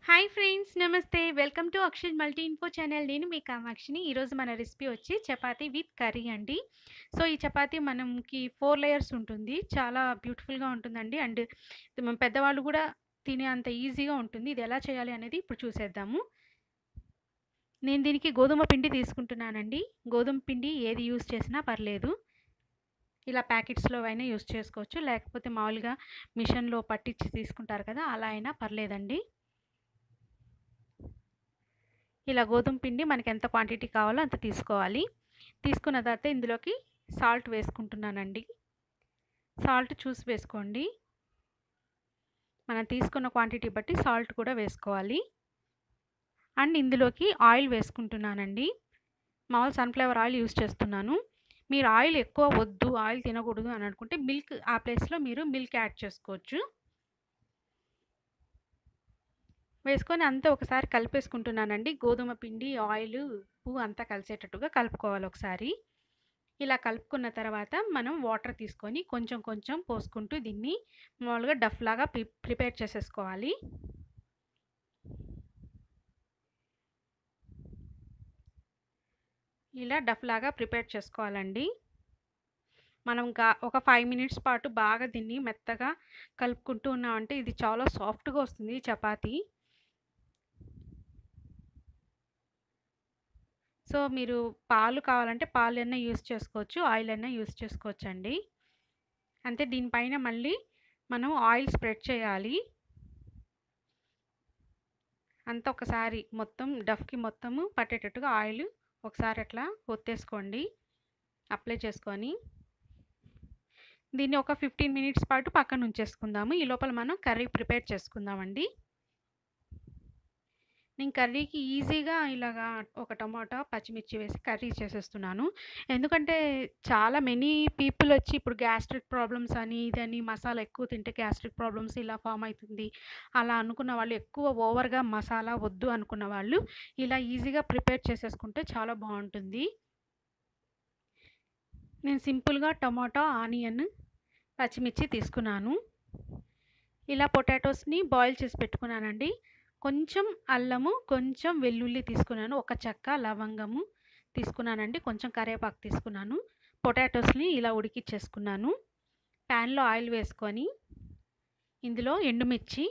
hi friends నమస్తే welcome to Akshay multi info channel నేను మీ కామాక్షిని ఈరోజు మన రెసిపీ వచ్చి చపాతీ విత్ కర్రీ అండి సో ఈ చపాతీ మనకి ఫోర్ లేయర్స్ ఉంటుంది చాలా బ్యూటిఫుల్గా ఉంటుందండి అండ్ ఇది మన పెద్దవాళ్ళు కూడా తినే అంత ఈజీగా ఉంటుంది ఇది ఎలా చేయాలి అనేది ఇప్పుడు చూసేద్దాము నేను దీనికి గోధుమ పిండి తీసుకుంటున్నానండి గోధుమ పిండి ఏది యూస్ చేసినా పర్లేదు ఇలా ప్యాకెట్స్లో అయినా యూస్ చేసుకోవచ్చు లేకపోతే మామూలుగా మిషన్లో పట్టించి తీసుకుంటారు కదా అలా అయినా పర్లేదండి ఇలా గోధుమ పిండి మనకి ఎంత క్వాంటిటీ కావాలో అంత తీసుకోవాలి తీసుకున్న తర్వాత ఇందులోకి సాల్ట్ వేసుకుంటున్నానండి సాల్ట్ చూసి వేసుకోండి మనం తీసుకున్న క్వాంటిటీ బట్టి సాల్ట్ కూడా వేసుకోవాలి అండ్ ఇందులోకి ఆయిల్ వేసుకుంటున్నానండి మామూలు సన్ఫ్లవర్ ఆయిల్ యూస్ చేస్తున్నాను మీరు ఆయిల్ ఎక్కువ వద్దు ఆయిల్ తినకూడదు అని అనుకుంటే మిల్క్ ఆ ప్లేస్లో మీరు మిల్క్ యాడ్ చేసుకోవచ్చు వేసుకొని అంతా ఒకసారి కలిపేసుకుంటున్నానండి గోధుమ పిండి ఆయిల్ ఉప్పు అంతా కలిసేటట్టుగా కలుపుకోవాలి ఒకసారి ఇలా కలుపుకున్న తర్వాత మనం వాటర్ తీసుకొని కొంచెం కొంచెం పోసుకుంటూ దీన్ని మామూలుగా డఫ్ లాగా ప్రి ప్రిపేర్ చేసేసుకోవాలి ఇలా డఫ్ లాగా ప్రిపేర్ చేసుకోవాలండి మనం గా ఒక ఫైవ్ మినిట్స్ పాటు బాగా దీన్ని మెత్తగా కలుపుకుంటూ ఉన్నామంటే ఇది చాలా సాఫ్ట్గా వస్తుంది చపాతీ సో మీరు పాలు కావాలంటే పాలు అయినా యూస్ చేసుకోవచ్చు ఆయిల్ అయినా యూస్ చేసుకోవచ్చు అండి అంతే దీనిపైన మళ్ళీ మనం ఆయిల్ స్ప్రెడ్ చేయాలి అంత ఒకసారి మొత్తం డఫ్కి మొత్తము పట్టేటట్టుగా ఆయిల్ ఒకసారి అట్లా ఒత్తేసుకోండి అప్లై చేసుకొని దీన్ని ఒక ఫిఫ్టీన్ మినిట్స్ పాటు పక్కన ఉంచేసుకుందాము ఈ లోపల మనం కర్రీ ప్రిపేర్ చేసుకుందామండి నేను కర్రీకి ఈజీగా ఇలాగా ఒక టమాటా పచ్చిమిర్చి వేసి కర్రీ చేసేస్తున్నాను ఎందుకంటే చాలా మెనీ పీపుల్ వచ్చి ఇప్పుడు గ్యాస్ట్రిక్ ప్రాబ్లమ్స్ అని ఇదని మసాలా ఎక్కువ తింటే గ్యాస్ట్రిక్ ప్రాబ్లమ్స్ ఇలా ఫామ్ అవుతుంది అలా అనుకున్న వాళ్ళు ఎక్కువ ఓవర్గా మసాలా వద్దు అనుకున్న వాళ్ళు ఇలా ఈజీగా ప్రిపేర్ చేసేసుకుంటే చాలా బాగుంటుంది నేను సింపుల్గా టమాటా ఆనియన్ పచ్చిమిర్చి తీసుకున్నాను ఇలా పొటాటోస్ని బాయిల్ చేసి పెట్టుకున్నానండి కొంచెం అల్లము కొంచెం వెల్లుల్లి తీసుకున్నాను ఒక చెక్క లవంగము తీసుకున్నానండి కొంచెం కరివేపాకు తీసుకున్నాను పొటాటోస్ని ఇలా ఉడికిచ్చేసుకున్నాను ప్యాన్లో ఆయిల్ వేసుకొని ఇందులో ఎండుమిర్చి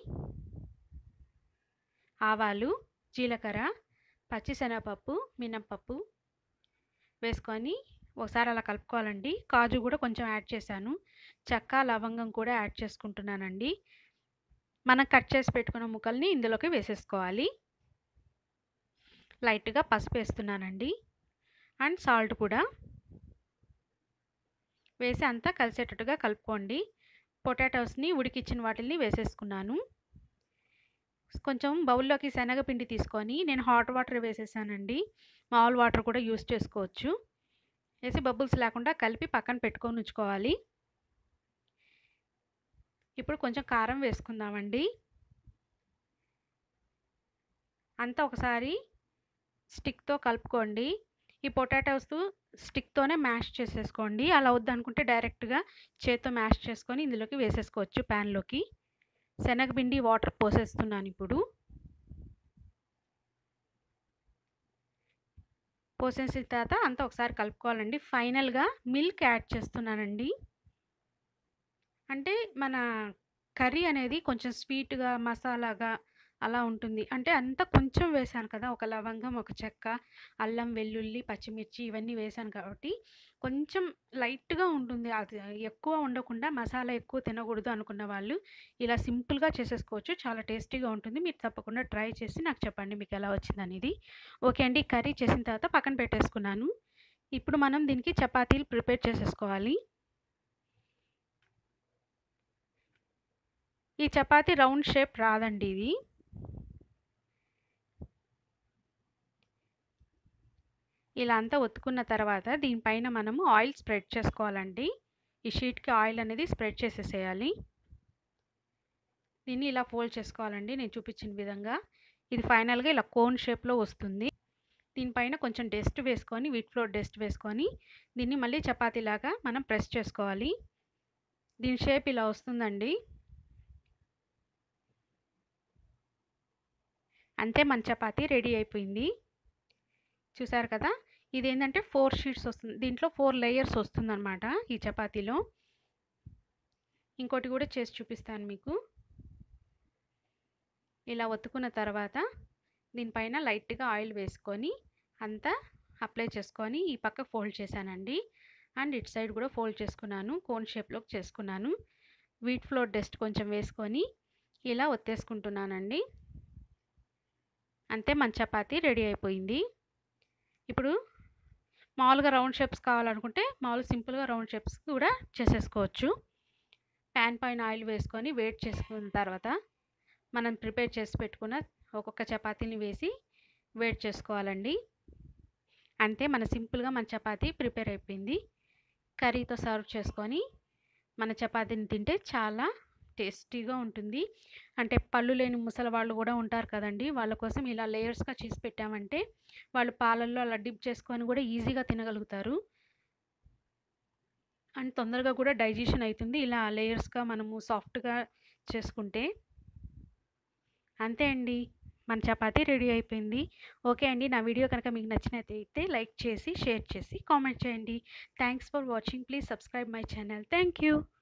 ఆవాలు జీలకర్ర పచ్చిశనగపప్పు మినప్పప్పు వేసుకొని ఒకసారి అలా కలుపుకోవాలండి కాజు కూడా కొంచెం యాడ్ చేశాను చెక్క లవంగం కూడా యాడ్ చేసుకుంటున్నానండి మనం కట్ చేసి పెట్టుకున్న ముక్కల్ని ఇందులోకి వేసేసుకోవాలి లైట్గా పసుపు వేస్తున్నానండి అండ్ సాల్ట్ కూడా వేసి అంతా కలిసేటట్టుగా కలుపుకోండి పొటాటోస్ని ఉడికిచ్చిన వాటిని వేసేసుకున్నాను కొంచెం బౌల్లోకి శనగపిండి తీసుకొని నేను హాట్ వాటర్ వేసేసానండి మామూలు వాటర్ కూడా యూస్ చేసుకోవచ్చు వేసి బబుల్స్ లేకుండా కలిపి పక్కన పెట్టుకొని ఉంచుకోవాలి ఇప్పుడు కొంచెం కారం వేసుకుందామండి అంతా ఒకసారి స్టిక్తో కలుపుకోండి ఈ పొటాటోస్ స్టిక్తోనే మ్యాష్ చేసేసుకోండి అలా వద్దనుకుంటే డైరెక్ట్గా చేత్తో మ్యాష్ చేసుకొని ఇందులోకి వేసేసుకోవచ్చు ప్యాన్లోకి శనగపిండి వాటర్ పోసేస్తున్నాను ఇప్పుడు పోసేసిన తర్వాత అంతా ఒకసారి కలుపుకోవాలండి ఫైనల్గా మిల్క్ యాడ్ చేస్తున్నానండి అంటే మన కర్రీ అనేది కొంచెం స్వీట్గా మసాలాగా అలా ఉంటుంది అంటే అంతా కొంచెం వేసాను కదా ఒక లవంగం ఒక చెక్క అల్లం వెల్లుల్లి పచ్చిమిర్చి ఇవన్నీ వేసాను కాబట్టి కొంచెం లైట్గా ఉంటుంది అది ఎక్కువ ఉండకుండా మసాలా ఎక్కువ తినకూడదు అనుకున్న వాళ్ళు ఇలా సింపుల్గా చేసేసుకోవచ్చు చాలా టేస్టీగా ఉంటుంది మీరు తప్పకుండా ట్రై చేసి నాకు చెప్పండి మీకు ఎలా వచ్చింది అనేది ఓకే అండి కర్రీ చేసిన తర్వాత పక్కన పెట్టేసుకున్నాను ఇప్పుడు మనం దీనికి చపాతీలు ప్రిపేర్ చేసేసుకోవాలి ఈ చపాతీ రౌండ్ షేప్ రాదండి ఇది ఇలా అంతా ఒత్తుకున్న తర్వాత దీనిపైన మనము ఆయిల్ స్ప్రెడ్ చేసుకోవాలండి ఈ షీట్కి ఆయిల్ అనేది స్ప్రెడ్ చేసేసేయాలి దీన్ని ఇలా ఫోల్డ్ చేసుకోవాలండి నేను చూపించిన విధంగా ఇది ఫైనల్గా ఇలా కోన్ షేప్లో వస్తుంది దీనిపైన కొంచెం డస్ట్ వేసుకొని వీట్ ఫ్లోర్ డస్ట్ వేసుకొని దీన్ని మళ్ళీ చపాతీలాగా మనం ప్రెస్ చేసుకోవాలి దీని షేప్ ఇలా వస్తుందండి అంతే మన చపాతీ రెడీ అయిపోయింది చూసారు కదా ఇదేంటంటే ఫోర్ షీట్స్ వస్తుంది దీంట్లో ఫోర్ లేయర్స్ వస్తుందన్నమాట ఈ చపాతీలో ఇంకోటి కూడా చేసి చూపిస్తాను మీకు ఇలా ఒత్తుకున్న తర్వాత దీనిపైన లైట్గా ఆయిల్ వేసుకొని అంతా అప్లై చేసుకొని ఈ పక్క ఫోల్డ్ చేశానండి అండ్ ఇటు సైడ్ కూడా ఫోల్డ్ చేసుకున్నాను కోన్ షేప్లోకి చేసుకున్నాను వీట్ ఫ్లోర్ డస్ట్ కొంచెం వేసుకొని ఇలా ఒత్తేసుకుంటున్నానండి అంతే మన చపాతీ రెడీ అయిపోయింది ఇప్పుడు మామూలుగా రౌండ్ షేప్స్ కావాలనుకుంటే మామూలు సింపుల్గా రౌండ్ షేప్స్ కూడా చేసేసుకోవచ్చు ప్యాన్ పైన ఆయిల్ వేసుకొని వేట్ చేసుకున్న తర్వాత మనం ప్రిపేర్ చేసి పెట్టుకున్న ఒక్కొక్క చపాతీని వేసి వేట్ చేసుకోవాలండి అంతే మన సింపుల్గా మన చపాతీ ప్రిపేర్ అయిపోయింది కర్రీతో సర్వ్ చేసుకొని మన చపాతీని తింటే చాలా టేస్టీగా ఉంటుంది అంటే పళ్ళు లేని ముసలి వాళ్ళు కూడా ఉంటారు కదండి వాళ్ళ కోసం ఇలా లేయర్స్గా చేసి పెట్టామంటే వాళ్ళు పాలల్లో అలా డిప్ చేసుకొని కూడా ఈజీగా తినగలుగుతారు అండ్ తొందరగా కూడా డైజెషన్ అవుతుంది ఇలా లేయర్స్గా మనము సాఫ్ట్గా చేసుకుంటే అంతే అండి మన చపాతీ రెడీ అయిపోయింది ఓకే అండి నా వీడియో కనుక మీకు నచ్చినట్లయితే లైక్ చేసి షేర్ చేసి కామెంట్ చేయండి thanks for watching please subscribe my channel thank you